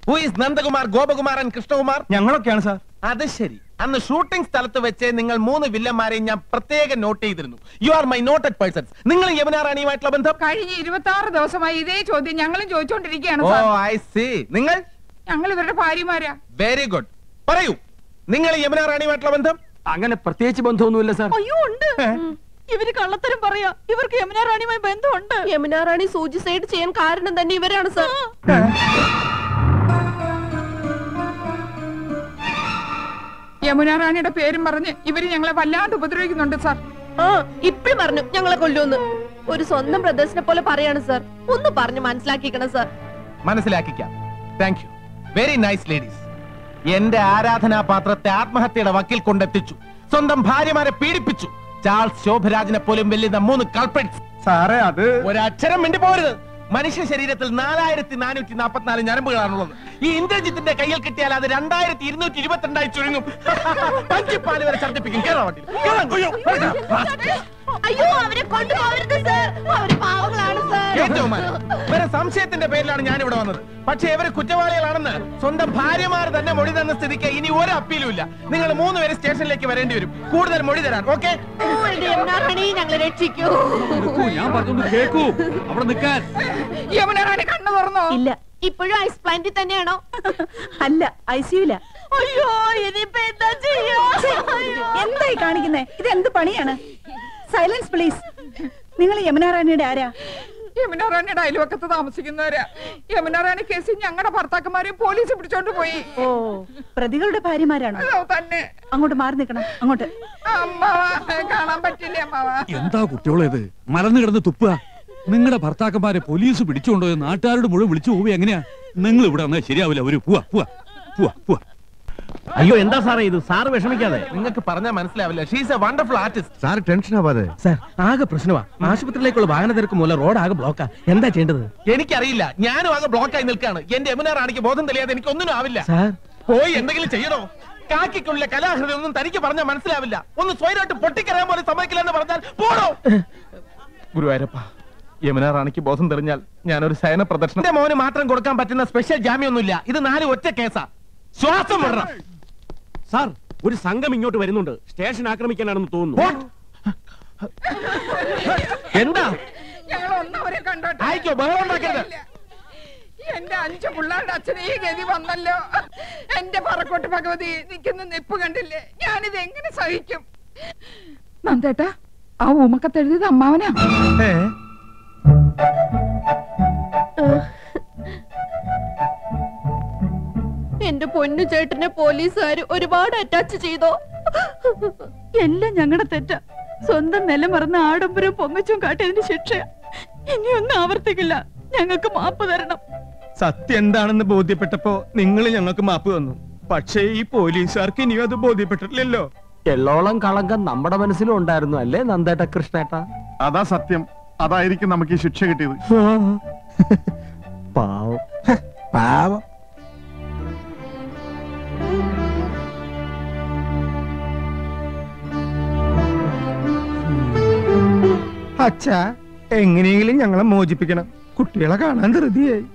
Who is Nandakumar Gopakumar and Krishnakumar ഞങ്ങളൊക്കെയാണ് sir അത് ശരി അന്ന് ഷൂട്ടിംഗ് സ്ഥലത്ത് വെച്ച് നിങ്ങൾ മൂന്ന് വില്ലന്മാരെയും ഞാൻ പ്രത്യേകം നോട്ട് ചെയ്തിരുന്നു you are my noted persons നിങ്ങൾ യമുന റാണിയുമായിട്ടുള്ള ബന്ധം കഴിഞ്ഞ ഇരുപത്തി ആറ് ദിവസമായി ഇതേ ചോദ്യം ഞങ്ങളും ചോദിച്ചുകൊണ്ടിരിക്കുകയാണ് ഓ സാർ ഐ സി നിങ്ങൾ ഞങ്ങൾ ഇവരുടെ ഭാര്യമാരാ വെരി ഗുഡ് പറയൂ നിങ്ങൾ യമുന റാണിയുമായിട്ടുള്ള ബന്ധം അങ്ങനെ പ്രത്യേകിച്ച് ബന്ധമൊന്നുമില്ല സാർ അയ്യോ ഉണ്ട് ഇവര് കള്ളത്തരം പറയാ ഇവർക്ക് യമുന റാണിയുമായി ബന്ധമുണ്ട് യമുന റാണി സൂചിസൈഡ് ചെയ്യാൻ കാരണം തന്നെ ഇവരാണ് സർ യമുന റാണിയുടെ പേരും പറഞ്ഞ് ഇവര് ഞങ്ങളെ വല്ലാണ്ട് ഉപദ്രവിക്കുന്നുണ്ട് സാർ ആ ഇപ്പഴും പറഞ്ഞു ഞങ്ങളെ കൊല്ലുമെന്ന് ഒരു സ്വന്തം ബ്രദേഴ്സിനെ പോലെ പറയാണ് സർ ഒന്ന് പറഞ്ഞു മനസ്സിലാക്കിക്കണം സർ മനസ്സിലാക്കിക്കാം thank you very nice ladies എന്റെ ആരാധനാപാത്രത്തെ ആത്മഹത്യയുടെ വക്കിൽ കൊണ്ടെത്തിച്ചു സ്വന്തം ഭാര്യമാരെ പീഡിപ്പിച്ചു ചാൾസ് ശോഭരാജിനെ പോലും വെല്ലുന്ന മൂന്ന് കൾപ്രിറ്റ്സ് സാറേ അത് ഒരക്ഷരം മിണ്ടി പോരുത് മനുഷ്യ ശരീരത്തിൽ നാലായിരത്തി നാനൂറ്റി നാൽപ്പത്തിനാല് ഞരമ്പുകളാണുള്ളത് ഈ ഇന്ദ്രജിത്തിന്റെ കയ്യിൽ കിട്ടിയാൽ അത് രണ്ടായിരത്തി ഇരുന്നൂറ്റി ഇരുപത്തിരണ്ടായി ചുരുങ്ങും പഞ്ചിപ്പാല് വരെ ഛർദ്ദിപ്പിക്കും കേരള വണ്ടിയിൽ അയ്യോ അവരെ കൊണ്ടുപോകരുത് സർ അവര് പാവങ്ങളാണ് സർ ഏറ്റവും ഇവരെ സംശയത്തിന്റെ പേരിലാണ് ഞാൻ ഇവിടെ വന്നത് പക്ഷേ ഇവര് കുറ്റവാളികളാണെന്ന് സ്വന്തം ഭാര്യമാർ തന്നെ മൊഴി തന്ന സ്ഥിതിക്ക് ഇനി ഒരു അപ്പീലും ഇല്ല നിങ്ങൾ മൂന്നുപേര് സ്റ്റേഷനിലേക്ക് വരേണ്ടി വരും കൂടുതൽ മൊഴി തരാൻ ഓക്കെ ഓ, എന്റെ യമുന റാണി ഞങ്ങളെ രക്ഷിക്കൂ ഞാൻ പറഞ്ഞൊന്ന് കേക്കൂ അവിടെ നിൽക്കാൻ യമുന റാണി കണ്ണു തുറന്നോ ഇല്ല ഇപ്പോഴും ഐസ് പ്ലാന്റിൽ തന്നെയാണോ അല്ല ഐസിയുല അയ്യോ ഇനിയിപ്പോ എന്താ ചെയ്യാ അയ്യോ. എന്തായി കാണിക്കുന്നേ ഇത് എന്ത് പണിയാണ് സൈലൻസ് പ്ലീസ് നിങ്ങൾ യമുന റാണിയുടെ ആരാ യമുന റാണിയുടെ അയൽവക്കത്ത് താമസിക്കുന്നവരാ യമുന റാണി കേസിൽ ഞങ്ങളുടെ ഭർത്താക്കന്മാരെയും പോലീസ് പിടിച്ചോണ്ട് പോയി ഓ പ്രതികളുടെ ഭാര്യമാരാണോ അതോ തന്നെ അങ്ങോട്ട് മാറി നിൽക്കണം അങ്ങോട്ട് അമ്മാവ കാണാൻ പറ്റില്ല അമ്മാവ എന്താ കുട്ടിയോളേത് മലന്ന് കിടന്ന് തുപ്പുക നിങ്ങളുടെ ഭർത്താക്കന്മാരെ പോലീസ് പിടിച്ചുകൊണ്ടുപോയി നാട്ടുകാരോട് മുഴുവൻ വിളിച്ചു പോവുക എങ്ങനെയാ നിങ്ങൾ ഇവിടെ വന്നാൽ ശരിയാവില്ല ഒരു പോവാ പോവാ പോവാ പോവാ അയ്യോ എന്താ സാറേ ഇത് സാറ് വിഷമിക്കാതെ നിങ്ങൾക്ക് പറഞ്ഞാൽ മനസ്സിലാവില്ല she's a wonderful artist sir tension ആവാതെ സാർ ആകെ പ്രശ്നമാ ആശുപത്രിയിലേക്കുള്ള വാഹന തിരക്ക് മൂലം റോഡ് ആകെ ബ്ലോക്കാ എന്താ ചെയ്യേണ്ടത് എനിക്കറിയില്ല ഞാനും ആകെ ബ്ലോക്കായി നിൽക്കാണ് എന്റെ യമുന റാണിക്ക് ബോധം തെളിയാതെ എനിക്ക് ഒന്നിനും ആവില്ല സാർ പോയി എന്തെങ്കിലും ചെയ്യണോ കാക്കിക്കുള്ള കലാഹൃദയം ഒന്നും തനിക്ക് പറഞ്ഞാൽ മനസ്സിലാവില്ല ഒന്ന് സ്വയമായിട്ട് പൊട്ടിക്കറിയാൻ പോലും സമ്മതിക്കില്ല എന്ന് പറഞ്ഞാൽ പോടോ ഗുരുവായൂരപ്പ യമുന റാണിക്ക് ബോധം തെളിഞ്ഞാൽ ഞാനൊരു ശയന പ്രദർശനം എന്റെ മോന് മാത്രം കൊടുക്കാൻ പറ്റുന്ന സ്പെഷ്യൽ ജാമ്യമൊന്നുമില്ല ഇത് നാല് ഒറ്റ കേസാ ശ്വാസം വിടണം സാർ ഒരു സംഘം ഇങ്ങോട്ട് വരുന്നുണ്ട് സ്റ്റേഷൻ ആക്രമിക്കാനാണെന്ന് തോന്നുന്നു What? എന്താ ഞങ്ങൾ ഒന്നവരെ കണ്ടോട്ടെ ആയിക്കോ ബഹളം ഉണ്ടാക്കരുത് ഇല്ല. എന്റെ അഞ്ചു പിള്ളേരുടെ അച്ഛന് ഈ ഗതി വന്നല്ലോ എന്റെ പറക്കോട്ട് ഭഗവതി നിൽക്കുന്ന നിപ്പ് കണ്ടില്ലേ ഞാനിത് എങ്ങനെ സഹിക്കും നന്ദേട്ടാ ആ ഊമക്കത്തെഴുതിയത് അമ്മാവനാ എന്റെ പൊന്നു ചേട്ടനെ പോലീസുകാർ ഒരുപാട് അറ്റാച്ച് ചെയ്തോ എല്ലാം ഞങ്ങളുടെ തെറ്റാ സ്വന്തം നില മറന്ന ആഡംബരവും പൊങ്ങച്ചും കാട്ടിയതിന് ശിക്ഷ ഇനിയൊന്നും ആവർത്തിക്കില്ല ഞങ്ങൾക്ക് മാപ്പ് തരണം സത്യം എന്താണെന്ന് ബോധ്യപ്പെട്ടപ്പോ നിങ്ങൾ ഞങ്ങൾക്ക് മാപ്പ് തന്നു പക്ഷേ ഈ പോലീസുകാർക്ക് ഇനിയും അത് ബോധ്യപ്പെട്ടിട്ടില്ലല്ലോ എല്ലോളം കളങ്കം നമ്മുടെ മനസ്സിലും ഉണ്ടായിരുന്നു അല്ലേ നന്ദേട്ട കൃഷ്ണേട്ട അതാ സത്യം അതായിരിക്കും നമുക്ക് ഈ ശിക്ഷ കിട്ടിയത് പാവം പാവം അച്ഛാ എങ്ങനെയെങ്കിലും ഞങ്ങളെ മോചിപ്പിക്കണം കുട്ടികളെ കാണാൻ ധൃതിയായി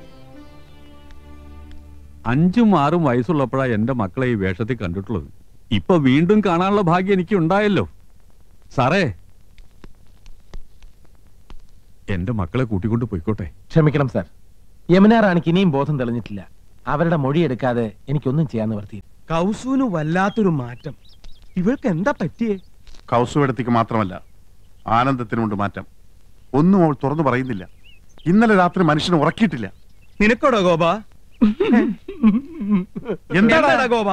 അഞ്ചും ആറും വയസ്സുള്ളപ്പോഴാ എന്റെ മക്കളെ ഈ വേഷത്തിൽ കണ്ടിട്ടുള്ളത് ഇപ്പൊ വീണ്ടും കാണാനുള്ള ഭാഗ്യം എനിക്ക് ഉണ്ടായല്ലോ സാറേ എന്റെ മക്കളെ കൂട്ടിക്കൊണ്ട് പോയിക്കോട്ടെ ക്ഷമിക്കണം സാർ യമുന റാണിക്ക് ഇനിയും ബോധം തെളിഞ്ഞിട്ടില്ല അവരുടെ മൊഴിയെടുക്കാതെ എനിക്കൊന്നും ചെയ്യാൻ നിവർത്തി കൗസുവിന് വല്ലാത്തൊരു മാറ്റം ഇവൾക്ക് എന്താ പറ്റിയേ കൗസുവെടുത്തിക്ക് മാത്രമല്ല ആനന്ദത്തിനുണ്ട് മാറ്റം ഒന്നും അവൾ തുറന്നു പറയുന്നില്ല ഇന്നലെ രാത്രി മനുഷ്യനെ ഉറക്കിയിട്ടില്ല നിനക്കോടോ ഗോപ എന്താടാ ഗോപ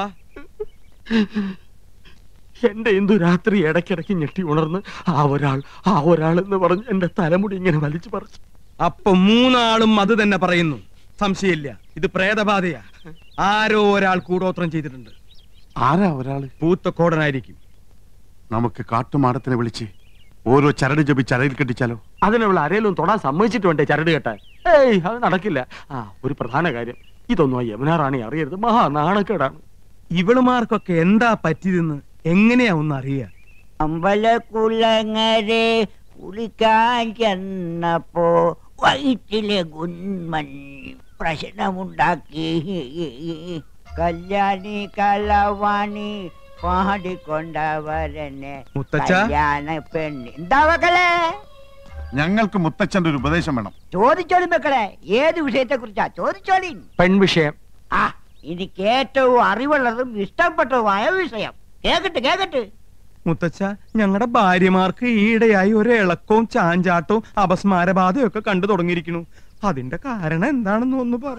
എന്റെ എന്തു രാത്രി ഇടയ്ക്കിടയ്ക്ക് ഞെട്ടി ഉണർന്ന് ആ ഒരാൾ ആ ഒരാൾ എന്ന് പറഞ്ഞ് എന്റെ തലമുടി ഇങ്ങനെ വലിച്ചു പറിച്ചു അപ്പൊ മൂന്നാളും അത് തന്നെ പറയുന്നു സംശയമില്ല ഇത് പ്രേതബാധയാ ആരോ ഒരാൾ കൂടോത്രം ചെയ്തിട്ടുണ്ട് ആരാ ഒരാള് പൂത്തക്കോടനായിരിക്കും നമുക്ക് കാട്ടുമാടത്തിനെ വിളിച്ച് ഓരോ ചരട് ജപിച്ച് അരയിൽ കെട്ടിച്ചാലോ അതിനുള്ള ആരേലും തൊടാൻ സമ്മതിച്ചിട്ട് വേണ്ടേ ചരട് കെട്ടാൻ ഏയ് അത് നടക്കില്ല ആ ഒരു പ്രധാന കാര്യം ഇതൊന്നും ആ യമുന റാണി അറിയരുത് മഹാ നാണക്കേടാണ് ഇവളുമാർക്കൊക്കെ എന്താ പറ്റിയതെന്ന് എങ്ങനെയാ ഒന്ന് അറിയാ അമ്പലക്കുളങ്ങരെ കുളിക്കാൻ ചെന്നപ്പോ വയറ്റിലെ ഗുന്മൻ പ്രശ്നമുണ്ടാക്കി കല്യാണി കളവാണി പാടിക്കൊണ്ടവരനെ മുത്തച്ഛ? കല്യാണ പെണ്ണ് എന്താ മക്കളെ ഞങ്ങൾക്ക് മുത്തച്ഛന്റെ ഒരു ഉപദേശം വേണം ചോദിച്ചോളി മക്കളെ ഏത് വിഷയത്തെ കുറിച്ചാ ചോദിച്ചോളി പെൺവിഷയം ആ എനിക്ക് ഏറ്റവും അറിവുള്ളതും ഇഷ്ടപ്പെട്ടതുമായ വിഷയം കേക്കട്ടെ കേക്കട്ടെ മുത്തച്ഛ ഞങ്ങളുടെ ഭാര്യമാർക്ക് ഈയിടെയായി ഒരു ഇളക്കവും ചാഞ്ചാട്ടവും അപസ്മാരബാധയും ഒക്കെ കണ്ടു തുടങ്ങിയിരിക്കുന്നു അതിന്റെ കാരണം എന്താണെന്ന് ഒന്ന് പറ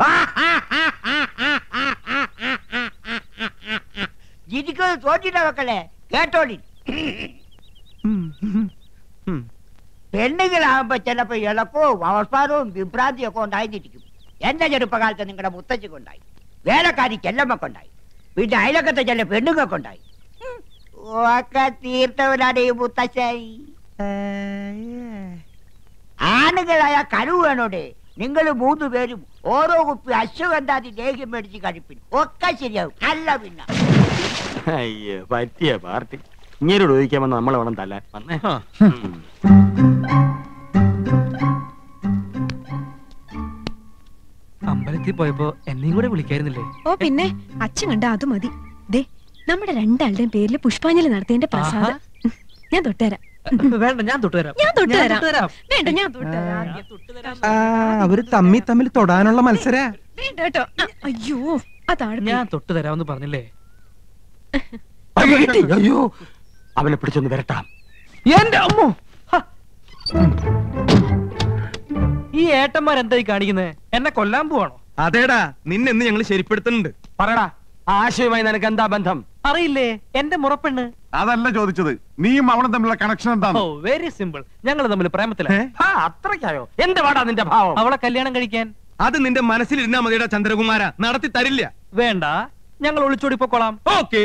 ജിരിക്കത് തോറ്റിട്ട മക്കളെ കേട്ടോളി ഉം, ഉം, ഉം. പെണ്ണുങ്ങളാകുമ്പോ ചിലപ്പോ ഇളക്കവും അവസ്ഥാനവും വിഭ്രാന്തിയും ഒക്കെ ഉണ്ടായിരിക്കും എന്റെ ചെറുപ്പകാലത്ത് നിങ്ങളുടെ മുത്തച്ഛക്കുണ്ടായി വേലക്കാരി ചെല്ലമ്മക്കുണ്ടായി പിന്നെ അയലക്കത്തെ ചില പെണ്ണുങ്ങൾക്കുണ്ടായി ഉം. ഒക്കെ തീർത്തവനാണ് ഈ മുത്തശ്ശൻ ആണുങ്ങളായ കരുവ് വേണോടെ നിങ്ങൾ മൂന്ന് പേരും ഓരോ കുപ്പി അശ്വഗന്ധാതി ലേഹ്യം മേടിച്ച് കഴിപ്പിൻ ഒക്കെ ശരിയാവും അല്ല പിന്നെ അയ്യോ പറ്റിയ പാർട്ടി ഇങ്ങനോട് ചോദിക്കാൻ വന്ന നമ്മളെ വേണം തല്ലാൻ വന്നേ ആ. ഉം. അമ്പലത്തിൽ പോയപ്പോ എന്നെയും കൂടെ വിളിക്കായിരുന്നില്ലേ ഓ പിന്നെ അച്ഛൻ കണ്ട അത് മതി ദേ നമ്മുടെ രണ്ടാളുടെയും പേരിൽ പുഷ്പാഞ്ജലി നടത്തിയതിന്റെ പ്രസാദം ഉം, ഞാൻ തൊട്ടുതരാം വേണ്ട ഞാൻ തൊട്ടുതരാം ഞാൻ തൊട്ടുതരാം തൊട്ടുതരാം. വേണ്ട ഞാൻ തൊട്ടുതരാം ആ, അവര് തമ്മി തമ്മിൽ തൊടാനുള്ള മത്സര വേണ്ട കേട്ടോ ആ, അയ്യോ അതാണ് ഞാൻ തൊട്ടുതരാമെന്ന് പറഞ്ഞില്ലേ അയ്യോ, കിട്ടി. അയ്യോ അവനെ പിടിച്ചൊന്ന് വരട്ടാം എന്റെ അമ്മോ ഹ. ഈ ഏട്ടന്മാർ എന്തായി കാണിക്കുന്നത് എന്നെ കൊല്ലാൻ പോവാണോ അതേടാ നിന്നെന്ന് ഞങ്ങൾ ശരിപ്പെടുത്തുന്നുണ്ട് പറടാ ആശയവുമായി നിനക്ക് എന്താ ബന്ധം അറിയില്ലേ എന്റെ മുറപ്പെണ്ണ് അതല്ല ചോദിച്ചത് നീയും അവളും തമ്മിലുള്ള കണക്ഷൻ ഓ എന്താണ് വെരി സിമ്പിൾ ഞങ്ങൾ തമ്മിൽ പ്രേമത്തില ഏ? ആ അത്രയ്ക്കായോ എന്ത് പാടാ നിന്റെ ഭാവം അവളെ കല്യാണം കഴിക്കാൻ അത് നിന്റെ മനസ്സിലിരുന്നാ മതിയുടെ ചന്ദ്രകുമാര നടത്തി തരില്ല വേണ്ട ഞങ്ങൾ ഒളിച്ചോടി പൊക്കോളാം ഓക്കേ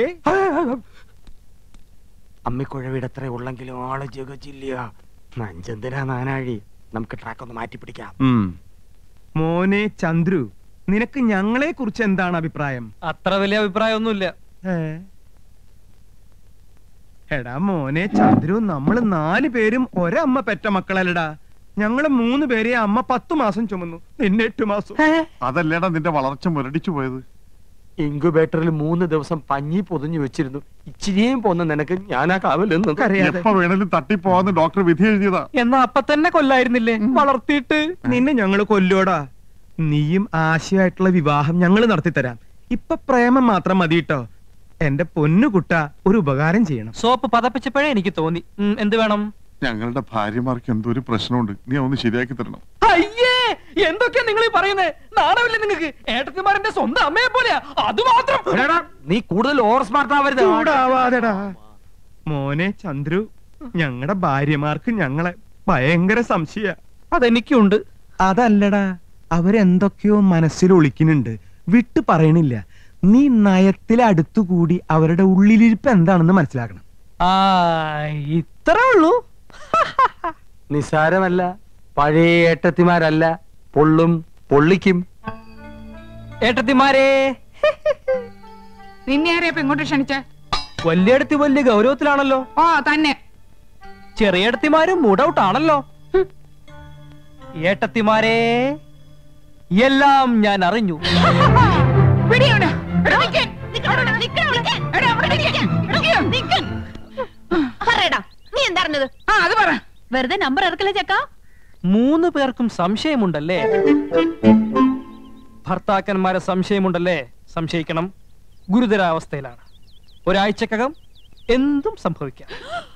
അമ്മിക്കുഴവിടെ എത്ര ഉള്ളെങ്കിലും ആള് ജഗച്ചില്ല നഞ്ചന്തിനാ നാനാഴി നമുക്ക് ട്രാക്ക് ഒന്ന് മാറ്റി പിടിക്കാം മോനെ ചന്ദ്രു നിനക്ക് ഞങ്ങളെ കുറിച്ച് എന്താണ് അഭിപ്രായം അത്ര വലിയ അഭിപ്രായമൊന്നുമില്ല ഏ? എടാ മോനെ ചന്ദ്രു നമ്മള് നാല് പേരും ഒരമ്മ പെറ്റ മക്കളല്ലടാ ഞങ്ങള് മൂന്ന് പേരെ അമ്മ പത്തു മാസം ചുമന്നു നിന്നെ എട്ടു മാസം അതല്ലേടാ നിന്റെ വളർച്ച മുരടിച്ചു പോയത് ഇൻക്യുബേറ്ററിൽ മൂന്ന് ദിവസം പഞ്ഞി പൊതിഞ്ഞു വെച്ചിരുന്നു ഇച്ചിരിയും പോന്ന നിനക്ക് ഞാനാ കാവലെന്ന് കരയാതെ എപ്പോ വേണേലും തട്ടിപ്പോവാന്ന് ഡോക്ടർ വിധി എഴുതിയതാ എന്നാ അപ്പൊ തന്നെ കൊല്ലായിരുന്നില്ലേ വളർത്തിയിട്ട് നിന്നെ ഞങ്ങള് കൊല്ലോടാ നീയും ആശയായിട്ടുള്ള വിവാഹം ഞങ്ങള് നടത്തിത്തരാം ഇപ്പൊ പ്രേമം മാത്രം മതി കേട്ടോ എന്റെ പൊന്നുകുട്ട ഒരു ഉപകാരം ചെയ്യണം സോപ്പ് പതപ്പിച്ചപ്പോഴേ എനിക്ക് തോന്നി ഉം, എന്ത് വേണം ഞങ്ങളുടെ ഭാര്യമാർക്ക് എന്തോ ഒരു പ്രശ്നമുണ്ട് നീ ഒന്ന് ശരിയാക്കി തരണം അയ്യേ എന്തൊക്കെയാ നിങ്ങൾ ഈ പറയുന്നത് നാണമില്ലേ നിങ്ങൾക്ക് ഏട്ടത്തിമാരന്റെ സ്വന്തം അമ്മയെ പോലെയാ അത് മാത്രം എടാടാ, നീ കൂടുതൽ ഓവർ സ്മാർട്ട് ആവരുത് ചൂടാവാതെടാ മോനെ ചന്ദ്രു ഞങ്ങളുടെ ഭാര്യമാർക്ക് ഞങ്ങളെ ഭയങ്കര സംശയ അതെനിക്കുണ്ട് അതല്ലടാ അവരെന്തൊക്കെയോ മനസ്സിൽ ഒളിക്കുന്നുണ്ട് വിട്ടു പറയണില്ല നീ നയത്തിൽ അടുത്തുകൂടി അവരുടെ ഉള്ളിലിരിപ്പ് എന്താണെന്ന് മനസ്സിലാക്കണം ആ ഇത്രേ ഉള്ളൂ നിസാരമല്ല പഴയ ഏട്ടത്തിമാരല്ല പൊള്ളും പൊള്ളിക്കും ഏട്ടത്തിമാരെ നിന്നെ ആരെയപ്പ ഇങ്ങോട്ട് ക്ഷണിച്ചേ വലിയടത്തി വലിയ ഗൗരവത്തിലാണല്ലോ ഓ തന്നെ ചെറിയടത്തിമാരും മൂഡൌട്ട് ആണല്ലോ ഹും. ഏട്ടത്തിമാരെ എല്ലാം ഞാൻ അറിഞ്ഞു പിടിയോടെ എടാ, നിക്കാൻ. എടാ, അവിടെ നിക്കാൻ. നിക്കാൻ. പറയടാ നീ എന്താ അറിഞ്ഞത് ആ അത് പറ വെറുതെ നമ്പർ ഇറക്കല്ലേ ചക്ക മൂന്ന് പേർക്കും സംശയമുണ്ടല്ലേ ഭർത്താക്കന്മാരെ സംശയമുണ്ടല്ലേ സംശയിക്കണം ഗുരുതരാവസ്ഥയിലാണ് ഒരാഴ്ചക്കകം എന്തും സംഭവിക്കാം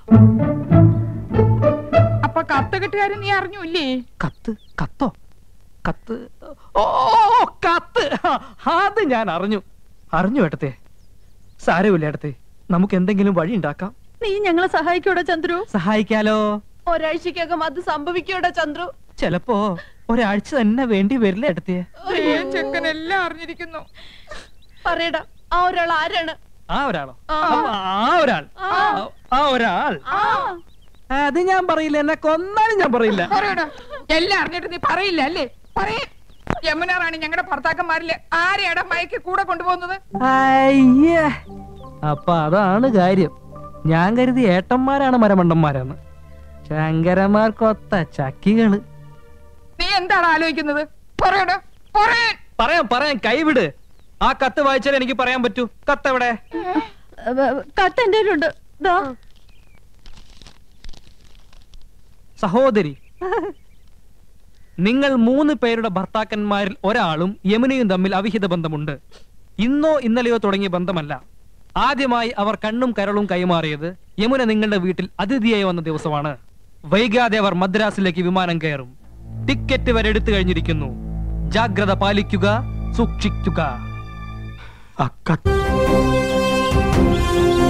അപ്പൊ കത്ത് കെട്ടുകാരൻ നീ അറിഞ്ഞൂല്ലേ കത്ത് കത്തോ കത്ത് ഓ ഓ, ഓ, കത്ത് ആ, അത് ഞാൻ അറിഞ്ഞു അറിഞ്ഞു ഏട്ടത്തെ സാരമില്ല ഏട്ടത്തെ നമുക്ക് എന്തെങ്കിലും വഴി ഉണ്ടാക്കാം നീ ഞങ്ങളെ സഹായിക്കൂടാ ചന്ദ്രു സഹായിക്കാലോ ഒരാഴ്ചക്കകം അത് സംഭവിക്കൂടാ ചന്ദ്രു ചിലപ്പോ ഒരാഴ്ച തന്നെ വേണ്ടി വരില്ല ഏട്ടത്തെ അയ്യോ, ചെക്കൻ എല്ലാം അറിഞ്ഞിരിക്കുന്നു പറയടാ ആ ഒരാൾ ആരാണ് ആ ഒരാളോ ആ. അപ്പൊ ആ ഒരാൾ ആ- ആ ഒരാൾ അത് ഞാൻ പറയില്ല എന്നെ കൊന്നാലും ഞാൻ പറയില്ല പറയടാ എല്ലാം അറിഞ്ഞിട്ട് നീ പറയില്ല അല്ലേ പറയേ യമുന റാണി ഞങ്ങളുടെ ഭർത്താക്കന്മാരില് ആരെയാടാ മയക്ക് കൂടെ കൊണ്ടുപോകുന്നത് അയ്യേ അപ്പൊ അതാണ് കാര്യം ഞാൻ കരുതി ഏട്ടന്മാരാണ് മരമണ്ടന്മാരെന്ന് ശങ്കരന്മാർക്കൊത്ത ചക്കികള് നീ എന്താണ് ആലോചിക്കുന്നത് പറയടാ പറയാൻ പറയാം പറയാം കൈവിട് ആ കത്ത് വായിച്ചാലേ എനിക്ക് പറയാൻ പറ്റൂ കത്ത് എവിടെ കത്ത് എന്റെ കയ്യിലുണ്ട് ദാ സഹോദരി നിങ്ങൾ മൂന്ന് പേരുടെ ഭർത്താക്കന്മാരിൽ ഒരാളും യമുനയും തമ്മിൽ അവിഹിത ബന്ധമുണ്ട് ഇന്നോ ഇന്നലെയോ തുടങ്ങിയ ബന്ധമല്ല ആദ്യമായി അവർ കണ്ണും കരളും കൈമാറിയത് യമുന നിങ്ങളുടെ വീട്ടിൽ അതിഥിയായി വന്ന ദിവസമാണ് വൈകാതെ അവർ മദ്രാസിലേക്ക് വിമാനം കയറും ടിക്കറ്റ് വരെ എടുത്തു കഴിഞ്ഞിരിക്കുന്നു ജാഗ്രത പാലിക്കുക സൂക്ഷിക്കുക ആ കത്ത്